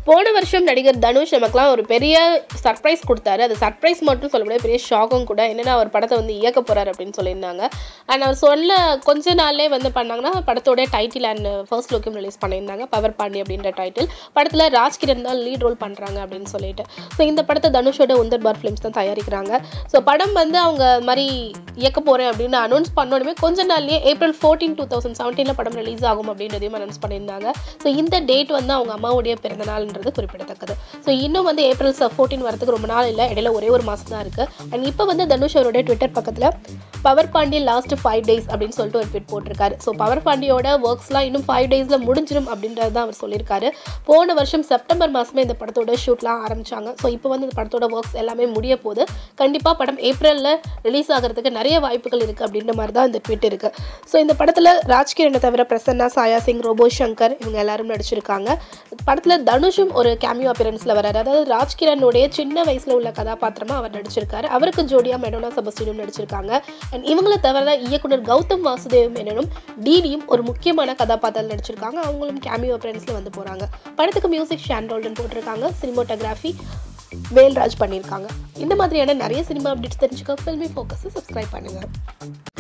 போன வருஷம் நடிகர் தனுஷ் நமக்குலாம் ஒரு பெரிய சர்ப்ரைஸ் கொடுத்தாரு அது சர்ப்ரைஸ் மட்டும் சொல்ல முடியாது பெரிய ஷாக்கும் கூட என்னென்னா அவர் படத்தை வந்து இயக்க போகிறார் அப்படின்னு சொல்லியிருந்தாங்க அண்ட் அவர் சொல்ல கொஞ்ச நாள்லே வந்து பண்ணாங்கன்னா படத்தோட டைட்டில் அண்ட் ஃபர்ஸ்ட் லுக்கும் ரிலீஸ் பண்ணியிருந்தாங்க பவர் பாண்டி அப்படின்ற டைட்டில் படத்தில் ராஜ்கிரண் தான் லீட் ரோல் பண்ணுறாங்க அப்படின்னு சொல்லிட்டு ஸோ இந்த படத்தை தனுஷோட உந்தர் பார் ஃபிலிம்ஸ் தான் தயாரிக்கிறாங்க ஸோ படம் வந்து அவங்க மாதிரி இயக்க போகிறேன் அப்படின்னு அனௌன்ஸ் பண்ணோடனே கொஞ்ச நாள்லயே ஏப்ரல் ஃபோர்டீன் டூ தௌசண்ட் செவன்டீனில் படம் ரிலீஸ் ஆகும் அப்படின்றதையும் அனௌன்ஸ் பண்ணியிருந்தாங்க ஸோ இந்த டேட் வந்து அவங்க அம்மாவுடைய பிறந்த நாள்ன்றது குறிப்பிடத்தக்கது ஸோ இன்னும் வந்து ஏப்ரல் ஃபோர்டீன் வரதுக்கு ரொம்ப நாள் இல்லை இடையில ஒரே ஒரு மாதம் தான் இருக்குது அண்ட் இப்போ வந்து தனுஷ் அவருடைய ட்விட்டர் பக்கத்தில் power Paandi last five days அப்படின்னு சொல்லிட்டு ஒரு ட்வீட் போட்டிருக்காரு ஸோ பவர் பாண்டியோட ஒர்க்ஸ்லாம் இன்னும் ஃபைவ் டேஸில் முடிஞ்சிடும் அப்படின்றது தான் அவர் சொல்லியிருக்காரு போன வருஷம் செப்டம்பர் மாதமே இந்த படத்தோட ஷூட்லாம் ஆரம்பிச்சாங்க ஸோ இப்போ வந்து இந்த படத்தோட ஒர்க்ஸ் எல்லாமே முடிய போகுது கண்டிப்பாக படம் ஏப்ரலில் ரிலீஸ் ஆகிறதுக்கு நிறைய வாய்ப்புகள் இருக்குது அப்படின்ற மாதிரி தான் இந்த ட்வீட் இருக்குது ஸோ இந்த படத்தில் ராஜ்கிரனை தவிர பிரசன்னா சாயா சிங் ரோபோ சங்கர் இவங்க எல்லாரும் நடிச்சிருக்காங்க படத்தில் தனுஷும் ஒரு கேமியோ அப்பியரன்ஸில் வராரு அதாவது ராஜ்கிரனுடைய சின்ன வயசில் உள்ள கதாபாத்திரமாக அவர் நடிச்சிருக்காரு அவருக்கு ஜோடியா மெடோனா செபஸ்டினும் நடிச்சிருக்காங்க அண்ட் இவங்களை தவிர இயக்குனர் கௌதம் வாசுதேவ் மேனனும் டிடியும் ஒரு முக்கியமான கதாபாத்திரம் நடிச்சிருக்காங்க அவங்களும் கேமியோ அப்பியரன்ஸில் வந்து போகிறாங்க படத்துக்கு மியூசிக் ஷான் ரோல்டன் போட்டிருக்காங்க சினிமோட்டோகிராஃபி வேல்ராஜ் பண்ணியிருக்காங்க இந்த மாதிரியான நிறைய சினிமா அப்டேட்ஸ் தெரிஞ்சுக்க ஃபில்மி ஃபோக்கஸை சப்ஸ்கிரைப் பண்ணுங்கள்